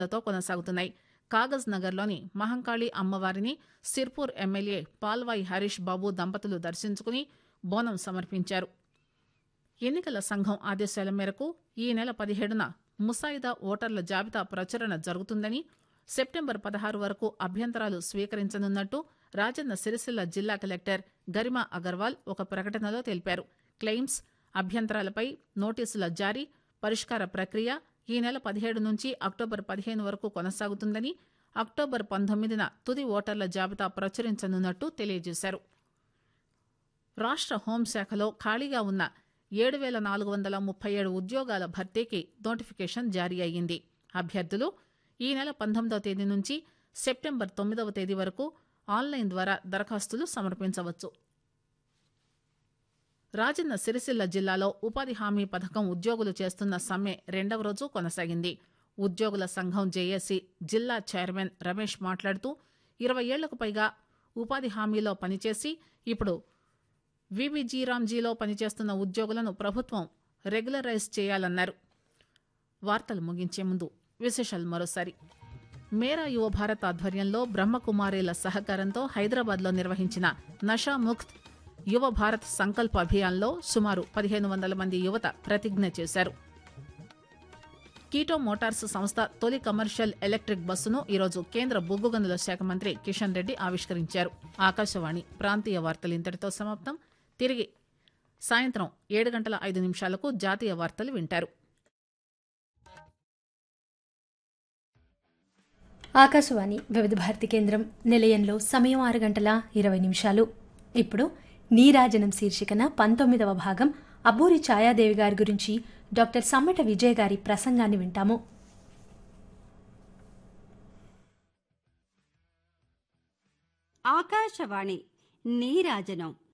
తో కొనసాగుతున్నాయి కాగజ్ నగర్లోని మహంకాళి అమ్మవారిని సిర్పూర్ ఎమ్మెల్యే పాల్వాయి హరీష్ బాబు దంపతులు దర్శించుకుని బోనం సమర్పించారు ఎన్నికల సంఘం ఆదేశాల మేరకు ఈ నెల పదిహేడున ముసాయిదా ఓటర్ల జాబితా ప్రచురణ జరుగుతుందని సెప్టెంబర్ పదహారు వరకు అభ్యంతరాలు స్వీకరించనున్నట్టు రాజన్న సిరిసిల్ల జిల్లా కలెక్టర్ గరిమా అగర్వాల్ ఒక ప్రకటనలో తెలిపారు క్లెయిమ్స్ అభ్యంతరాలపై నోటీసుల జారీ పరిష్కార ప్రక్రియ ఈ నెల పదిహేడు నుంచి అక్టోబర్ పదిహేను వరకు కొనసాగుతుందని అక్టోబర్ పంతొమ్మిదిన తుది ఓటర్ల జాబితా ప్రచురించనున్నట్టు తెలియజేశారు రాష్ట్ర హోంశాఖలో ఖాళీగా ఉన్న ఏడు వేల నాలుగు వందల ముప్పై ఏడు ఉద్యోగాల భర్తీకి నోటిఫికేషన్ జారీ అయ్యింది అభ్యర్థులు ఈ నెల పంతొమ్మిదవ తేదీ నుంచి సెప్టెంబర్ తొమ్మిదవ తేదీ వరకు ఆన్లైన్ ద్వారా దరఖాస్తులు సమర్పించవచ్చు రాజన్న సిరిసిల్ల జిల్లాలో ఉపాధి హామీ పథకం ఉద్యోగులు చేస్తున్న సమ్మె రెండవ రోజు కొనసాగింది ఉద్యోగుల సంఘం జేఏసీ జిల్లా చైర్మన్ రమేష్ మాట్లాడుతూ ఇరవై ఏళ్లకు పైగా ఉపాధి హామీలో పనిచేసి ఇప్పుడు విబిజీరాంజీలో పనిచేస్తున్న ఉద్యోగులను ప్రభుత్వం రెగ్యులరైజ్ చేయాలన్నారు వార్తలు ముగించే ముందు విశేషాలు మరోసారి మేరా యువ భారత్ ఆధ్వర్యంలో బ్రహ్మకుమారీల సహకారంతో హైదరాబాద్లో నిర్వహించిన నషాముక్త్ యువ భారత్ సంకల్ప అభియాన్లో సుమారు పదిహేను వందల మంది యువత ప్రతిజ్ఞ చేశారు కీటో మోటార్స్ సంస్థ తొలి కమర్షియల్ ఎలక్ట్రిక్ బస్సును ఈరోజు కేంద్ర బొగ్గు గనుల శాఖ మంత్రి కిషన్ రెడ్డి ఆవిష్కరించారు ఆకాశవాణి ప్రాంతీయ వార్తలు ఇంతటితో సమాప్తం తిరిగి సాయంత్రం ఏడు గంటల ఐదు నిమిషాలకు జాతీయ వార్తలు వింటారు ఆకాశవాణి వివిధ భారతి కేంద్రం నిలయంలో సమయం ఆరు గంటల ఇరవై నిమిషాలు ఇప్పుడు నీరాజనం శీర్షికన పంతొమ్మిదవ భాగం అబ్బూరి ఛాయాదేవి గారి గురించి డాక్టర్ సమ్మట విజయ్ గారి ప్రసంగాన్ని వింటాము ఆకాశవాణి నీరాజనం